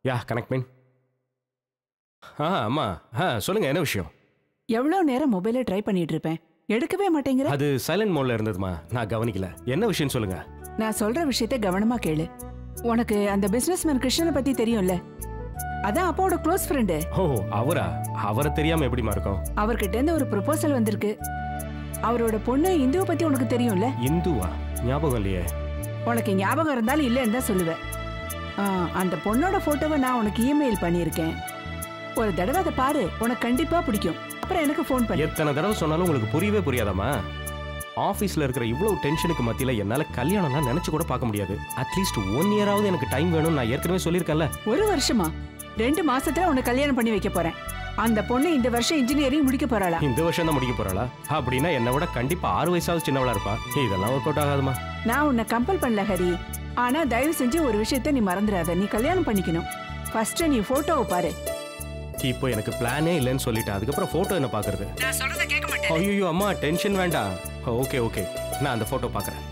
யா connect மீன் ஆ அம்மா ஆ சொல்லுங்க என்ன விஷயம் எவ்வளோ நேரம் மொபைலை ட்ரை பண்ணிட்டு இருப்பேன் எடுக்கவே மாட்டேங்கிற அது சைலண்ட் மோட்ல இருந்ததுமா நான் கவனிக்கல என்ன விஷயம் சொல்லுங்க நான் சொல்ற விஷயத்த கவனமா கேளு உனக்கு அந்த பிசினஸ்மேன் கிருஷ்ணனை பத்தி தெரியும்ல அதான் அப்பாவோட க்ளோஸ் ஃப்ரெண்டு ஓ அவரா அவரை தெரியாம எப்படிமா இருக்கும் அவர்கிட்ட இருந்து ஒரு ப்ரொபோசல் வந்திருக்கு அவரோட பொண்ணு இந்துவை பத்தி உனக்கு தெரியும்ல இந்துவா ஞாபகம் இல்லையே உனக்கு ஞாபகம் இருந்தாலும் இல்லைன்னு தான் சொல்லுவேன் ஆ, அந்த பொண்ணோட போட்டோவை நான் உனக்கு இமெயில் பண்ணியிருக்கேன் ஒரு தடவை அதை பாரு உனக்கு கண்டிப்பா பிடிக்கும் அப்புறம் எனக்கு ஃபோன் பண்ணு எத்தனை தடவை சொன்னாலும் உங்களுக்கு புரியவே புரியாதாம்மா ஆஃபீஸில் இருக்கிற இவ்வளவு டென்ஷனுக்கு மத்தியில் என்னால் கல்யாணம்லாம் நினச்சி கூட பார்க்க முடியாது அட்லீஸ்ட் ஒன் இயராவது எனக்கு டைம் வேணும்னு நான் ஏற்கனவே சொல்லியிருக்கேன்ல ஒரு வருஷமா ரெண்டு மாசத்துல உனக்கு கல்யாணம் பண்ணி வைக்க போறேன் அந்த பொண்ணு இந்த வருஷம் இன்ஜினியரிங் முடிக்க போறாளா இந்த வருஷம் தான் முடிக்க போறாளா அப்படின்னா என்னை விட கண்டிப்பா ஆறு வயசாவது சின்னவளா இருப்பா இதெல்லாம் ஒர்க் அவுட் ஆகாதுமா நான் உன்னை கம்பல் பண்ணல ஹரி ஆனா தயவு செஞ்சு ஒரு விஷயத்த நீ மறந்துடாத நீ கல்யாணம் பண்ணிக்கணும் ஃபர்ஸ்ட் நீ போட்டோவை பாரு இப்போ எனக்கு பிளானே இல்லைன்னு சொல்லிட்டேன் அதுக்கப்புறம் போட்டோ என்ன பாக்குறது நான் சொல்றத கேட்க மாட்டேன் ஐயோ அம்மா டென்ஷன் வேண்டாம் ஓகே ஓகே நான் அந்த போட்டோ பார்க்குறேன்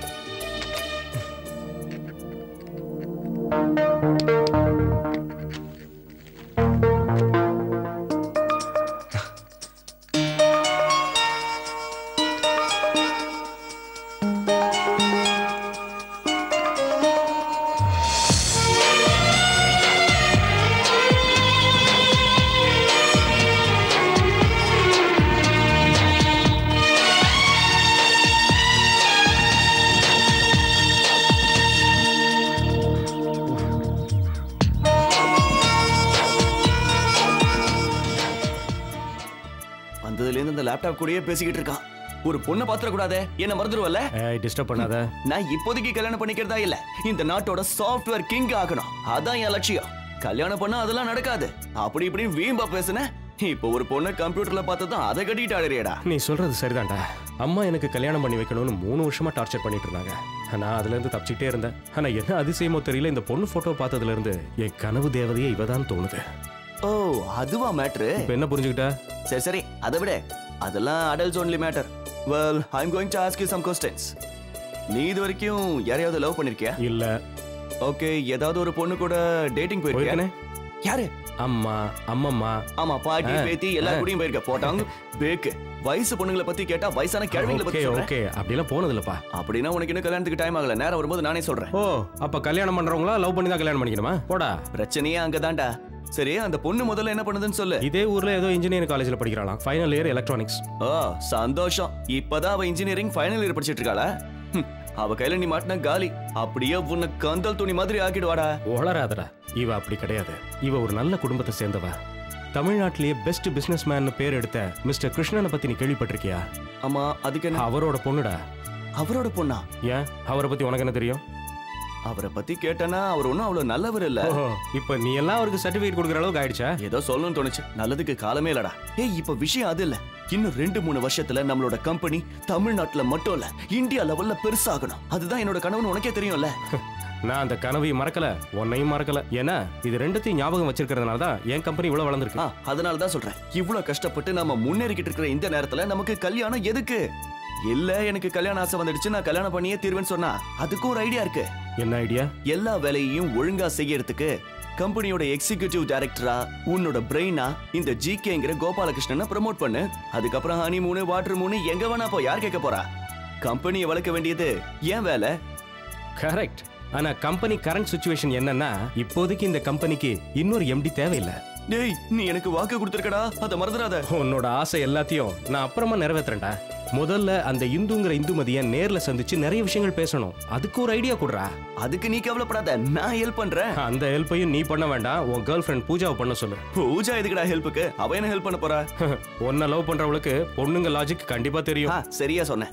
வந்ததுல இருந்து இந்த லேப்டாப் கூடயே பேசிக்கிட்டு இருக்கான் ஒரு பொண்ணை பாத்திர கூடாதே என்ன மறந்துடுவல்ல டிஸ்டர்ப் பண்ணாத நான் இப்போதைக்கு கல்யாணம் பண்ணிக்கிறதா இல்ல இந்த நாட்டோட சாஃப்ட்வேர் கிங் ஆகணும் அதான் என் லட்சியம் கல்யாணம் பண்ணா அதெல்லாம் நடக்காது அப்படி இப்படி வீம்பா பேசுன இப்போ ஒரு பொண்ணை கம்ப்யூட்டர்ல பார்த்ததும் அதை கட்டிட்டு ஆடுறியடா நீ சொல்றது சரிதான்டா அம்மா எனக்கு கல்யாணம் பண்ணி வைக்கணும்னு மூணு வருஷமா டார்ச்சர் பண்ணிட்டு இருந்தாங்க நான் அதுல இருந்து தப்பிச்சுட்டே இருந்தேன் ஆனா என்ன அதிசயமோ தெரியல இந்த பொண்ணு போட்டோ பார்த்ததுல இருந்து என் கனவு தேவதையே இவதான் தோணுது ஓ அதுவா மேட்ரு இப்ப என்ன புரிஞ்சுக்கிட்ட சரி சரி அதை விட அதெல்லாம் adults only matter well I am going to ask you some questions நீ இது வரைக்கும் யாரையாவது லவ் பண்ணிருக்கியா இல்ல ஓகே ஏதாவது ஒரு பொண்ணு கூட டேட்டிங் போயிருக்கியா போயிருக்கனே யாரு அம்மா அம்மம்மா ஆமா பாட்டி ஆ, பேத்தி எல்லா கூடயும் போயிருக்க போட்டாங்க பேக்கு வயசு பொண்ணுங்களை பத்தி கேட்டா வயசான கிழவிங்களை ஓகே பத்தி சொல்றேன் ஓகே அப்படிலாம் போனது இல்லப்பா அப்படின்னா உனக்கு இன்னும் கல்யாணத்துக்கு டைம் ஆகல நேரம் வரும்போது நானே சொல்றேன் ஓ அப்ப கல்யாணம் பண்றவங்களா லவ் பண்ணி தான் கல்யாணம் பண்ணிக்கணுமா போடா பிரச்சனையே அங்கதான்டா சரி அந்த பொண்ணு முதல்ல என்ன பண்ணுதுன்னு சொல்லு இதே ஊர்ல ஏதோ இன்ஜினியரிங் காலேஜ்ல படிக்கிறாளாம் ஃபைனல் இயர் எலக்ட்ரானிக்ஸ் ஓ சந்தோஷம் இப்பதான் அவ இன்ஜினியரிங் ஃபைனல் இயர் படிச்சிட்டு இருக்காளா ஹம், அவ கையில நீ மாட்டின காலி அப்படியே உன்னை கந்தல் துணி மாதிரி ஆக்கிடுவாடா ஒளராதடா இவ அப்படி கிடையாது இவ ஒரு நல்ல குடும்பத்தை சேர்ந்தவ தமிழ்நாட்டிலேயே பெஸ்ட் பிசினஸ் மேன் பேர் எடுத்த மிஸ்டர் கிருஷ்ணனை பத்தி நீ கேள்விப்பட்டிருக்கியா ஆமா அதுக்கு என்ன அவரோட பொண்ணுடா அவரோட பொண்ணா ஏன் அவரை பத்தி உனக்கு என்ன தெரியும் அவரை பத்தி கேட்டனா அவர் ஒன்னும் அவ்வளவு நல்லவர் இல்ல ஓஹோ இப்ப நீ எல்லாம் அவருக்கு சர்டிபிகேட் கொடுக்குற அளவுக்கு ஆயிடுச்சா ஏதோ சொல்லணும்னு தோணுச்சு நல்லதுக்கு காலமே இல்லடா ஏய் இப்ப விஷயம் அது இல்ல இன்னும் ரெண்டு மூணு வருஷத்துல நம்மளோட கம்பெனி தமிழ்நாட்டுல மட்டும் இல்ல இந்தியா லெவல்ல பெருசாகணும் அதுதான் என்னோட கனவுன்னு உனக்கே தெரியும்ல நான் அந்த கனவையும் மறக்கல உன்னையும் மறக்கல ஏன்னா இது ரெண்டுத்தையும் ஞாபகம் வச்சிருக்கிறதுனால தான் என் கம்பெனி இவ்வளவு வளர்ந்துருக்கு ஆ அதனால தான் சொல்றேன் இவ்வளவு கஷ்டப்பட்டு நம்ம முன்னேறிக்கிட்டு இருக்கிற இந்த நேரத்துல நமக்கு கல்யாணம் எதுக்கு இல்ல எனக்கு கல்யாண ஆசை வந்துடுச்சு நான் கல்யாணம் பண்ணியே தீர்வேன்னு சொன்னா அதுக்கும் ஒரு ஐடியா இருக்கு என்ன ஐடியா எல்லா வேலையையும் ஒழுங்கா செய்யறதுக்கு கம்பெனியோட எக்ஸிகியூட்டிவ் டைரக்டரா உன்னோட பிரெயினா இந்த ஜிகேங்கிற கோபாலகிருஷ்ணனை ப்ரோமோட் பண்ணு அதுக்கப்புறம் ஹனி மூணு வாட்டர் மூணு எங்க வேணா போ யார் கேட்க போறா கம்பெனியை வளர்க்க வேண்டியது ஏன் வேலை கரெக்ட் ஆனா கம்பெனி கரண்ட் சுச்சுவேஷன் என்னன்னா இப்போதைக்கு இந்த கம்பெனிக்கு இன்னொரு எம்டி தேவையில்லை டேய் நீ எனக்கு வாக்கு கொடுத்துருக்கடா அதை மறந்துடாத உன்னோட ஆசை எல்லாத்தையும் நான் அப்புறமா நிறைவேத்துறேன்டா முதல்ல அந்த இந்துங்கிற இந்துமதியை நேர்ல சந்திச்சு நிறைய விஷயங்கள் பேசணும் அதுக்கு ஒரு ஐடியா கொடுறா அதுக்கு நீ கவலைப்படாத நான் ஹெல்ப் பண்றேன் அந்த ஹெல்ப்பையும் நீ பண்ண வேண்டாம் உன் கேர்ள் ஃப்ரெண்ட் பூஜாவை பண்ண சொல்லு பூஜா எதுக்குடா ஹெல்ப்புக்கு அவ என்ன ஹெல்ப் பண்ண போறா உன்னை லவ் பண்றவளுக்கு பொண்ணுங்க லாஜிக் கண்டிப்பா தெரியும் ஆ, சரியா சொன்னேன்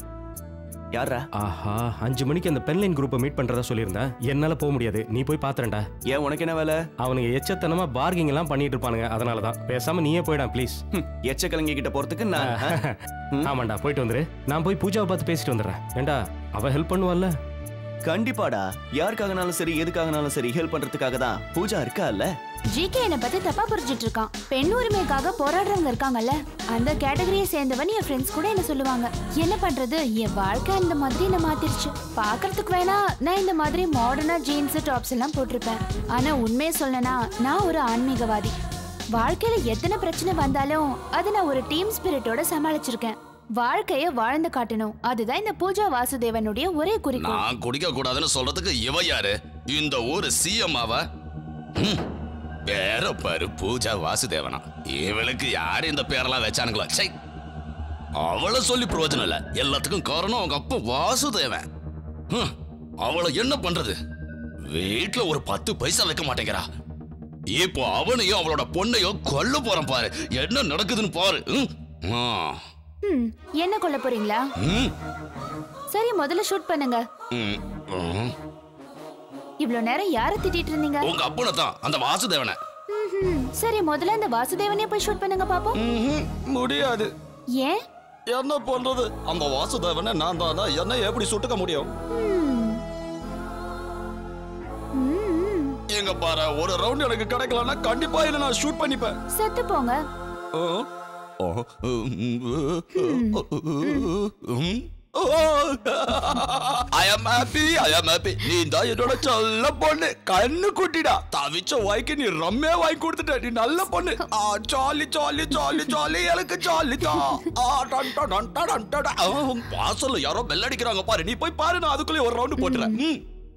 யாரா ஆஹா அஞ்சு மணிக்கு அந்த பென்லைன் குரூப்பை மீட் பண்றதா சொல்லியிருந்தேன் என்னால போக முடியாது நீ போய் பாத்துறேன்டா ஏன் உனக்கு என்ன வேலை அவனுங்க எச்சத்தனமா பார்கிங் எல்லாம் பண்ணிட்டு இருப்பானுங்க அதனால தான் பேசாம நீயே போயிடா ப்ளீஸ் ஹம், எச்சக்கலங்கி கிட்ட போறதுக்கு நான் ஆ? ஆமாண்டா போயிட்டு வந்துரு நான் போய் பூஜாவை பார்த்து பேசிட்டு வந்துடுறேன் ஏண்டா அவ ஹெல்ப் பண்ணுவாள்ல கண்டிப்பாடா யாருக்காகனாலும் சரி எதுக்காகனாலும் சரி ஹெல்ப் பண்றதுக்காக தான் பூஜா இருக்கா இல்ல ஜிகே என்ன பத்தி தப்பா புரிஞ்சிட்டு இருக்கான் பெண் உரிமைக்காக போராடுறவங்க இருக்காங்கல்ல அந்த கேட்டகரியை சேர்ந்தவன் என் ஃப்ரெண்ட்ஸ் கூட என்ன சொல்லுவாங்க என்ன பண்றது என் வாழ்க்கை அந்த மாதிரி என்ன மாத்திருச்சு பாக்குறதுக்கு வேணா நான் இந்த மாதிரி மாடர்னா ஜீன்ஸ் டாப்ஸ் எல்லாம் போட்டிருப்பேன் ஆனா உண்மையை சொல்லனா நான் ஒரு ஆன்மீகவாதி வாழ்க்கையில எத்தனை பிரச்சனை வந்தாலும் அதை நான் ஒரு டீம் ஸ்பிரிட்டோட சமாளிச்சிருக்கேன் வாழ்க்கைய வாழ்ந்து காட்டணும் அதுதான் இந்த பூஜா வாசுதேவனுடைய ஒரே குறிக்கோள் நான் குடிக்க கூடாதுன்னு சொல்றதுக்கு இவ யாரு இந்த ஊரு சிஎம் அவ ம், பேர பாரு பூஜா வாசுதேவனா இவளுக்கு யாரு இந்த பேரெல்லாம் வச்சானுங்களா சை அவளை சொல்லி பிரயோஜனம் இல்ல எல்லாத்துக்கும் காரணம் அவங்க அப்பா வாசுதேவன் ஹம், அவளை என்ன பண்றது வீட்ல ஒரு பத்து பைசா வைக்க மாட்டேங்கிறா இப்போ அவனையும் அவளோட பொண்ணையும் கொல்ல போறான் பாரு என்ன நடக்குதுன்னு பாரு ம், ஆ, ம், என்ன கொல்ல போறீங்களா ம், சரி முதல்ல ஷூட் பண்ணுங்க ம், ம். இவ்ளோ நேரம் யாரை திட்டிட்டு இருந்தீங்க உங்க அப்பனை தான் அந்த வாசுதேவனை ம்ஹும். சரி முதல்ல அந்த வாசுதேவனே போய் ஷூட் பண்ணுங்க பாப்போம் ம்ஹும், முடியாது ஏன் என்ன பண்றது அந்த வாசுதேவனை நான் தானா என்ன எப்படி சுட்டுக்க முடியும் ம். ம். எங்க பாரு ஒரு ரவுண்ட் எனக்கு கிடைக்கலன்னா கண்டிப்பா என்ன நான் ஷூட் பண்ணிப்பேன் செத்து போங்க ஐ am happy I am happy நீ தான் என்னோட சொல்ல பொண்ணு கண்ணு குட்டிடா தவிச்ச வாய்க்கு நீ ரம்மே வாங்கி கொடுத்துட்ட நீ நல்ல பொண்ணு ஆ ஜாலி ஜாலி ஜாலி ஜாலி எனக்கு ஜாலி தான் ஆ டன் டன் டன் டன் டன் டன். ஆ, வாசல்ல யாரோ பெல் அடிக்கிறாங்க பாரு நீ போய் பாரு நான் அதுக்குள்ளே ஒரு ரவுண்ட் போட்டுறேன் ம்.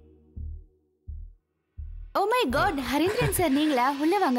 Oh my God Harindran sir நீங்களா உள்ள வாங்க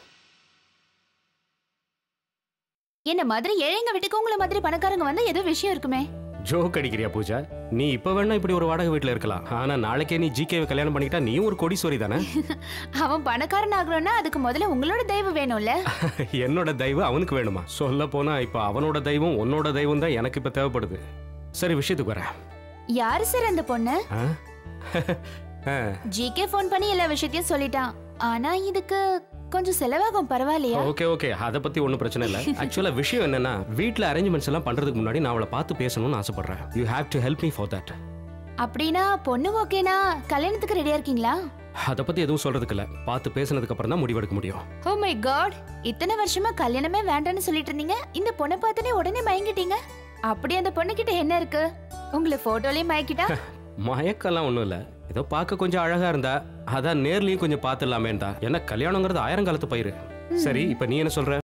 என்ன மாதிரி ஏழைங்க வீட்டுக்கு உங்கள மாதிரி பணக்காரங்க வந்தா ஏதோ விஷயம் இருக்குமே ஜோக் அடிக்கிறியா பூஜா நீ இப்ப வேணா இப்படி ஒரு வாடகை வீட்ல இருக்கலாம் ஆனா நாளைக்கே நீ ஜிகேவை கல்யாணம் பண்ணிக்கிட்டா நீயும் ஒரு கோடீஸ்வரி தானே அவன் பணக்காரன் ஆகணும்னா அதுக்கு முதல்ல உங்களோட தெய்வம் வேணும்ல என்னோட தெய்வம் அவனுக்கு வேணுமா சொல்ல போனா இப்ப அவனோட தெய்வம் உன்னோட தெய்வம் தான் எனக்கு இப்ப தேவைப்படுது சரி விஷயத்துக்கு வரேன் யாரு சார் அந்த பொண்ணு ஆ? ஆ, ஜிகே ஃபோன் பண்ணி எல்லா விஷயத்தையும் சொல்லிட்டான் ஆனா இதுக்கு கொஞ்சம் செலவாகும் பரவாயில்லையா ஓகே ஓகே அதை பத்தி ஒன்றும் பிரச்சனை இல்லை ஆக்சுவலா விஷயம் என்னன்னா வீட்ல அரேஞ்ச்மெண்ட்ஸ் எல்லாம் பண்றதுக்கு முன்னாடி நான் அவளை பார்த்து பேசணும்னு ஆசைப்படுறேன் you have to help me for that அப்படின்னா பொண்ணு ஓகேனா கல்யாணத்துக்கு ரெடியா இருக்கீங்களா அதை பத்தி எதுவும் சொல்றதுக்கு இல்ல பார்த்து பேசினதுக்கு அப்புறம் தான் முடிவெடுக்க முடியும் ஓ மை காட் இத்தனை வருஷமா கல்யாணமே வேண்டாம்னு சொல்லிட்டு இருந்தீங்க இந்த பொண்ணை பார்த்தனே உடனே மயங்கிட்டீங்க அப்படி அந்த பொண்ணு கிட்ட என்ன இருக்கு உங்களை போட்டோலயே மயக்கிட்டா மயக்கெல்லாம் ஒன்றும் இல்லை ஏதோ பார்க்க கொஞ்சம் அழகா இருந்தா அதான் நேர்லயும் கொஞ்சம் பார்த்துடலாமேன்டா ஏன்னா கல்யாணங்கிறது ஆயிரம் காலத்து பயிர் சரி இப்போ நீ என்ன சொல்ற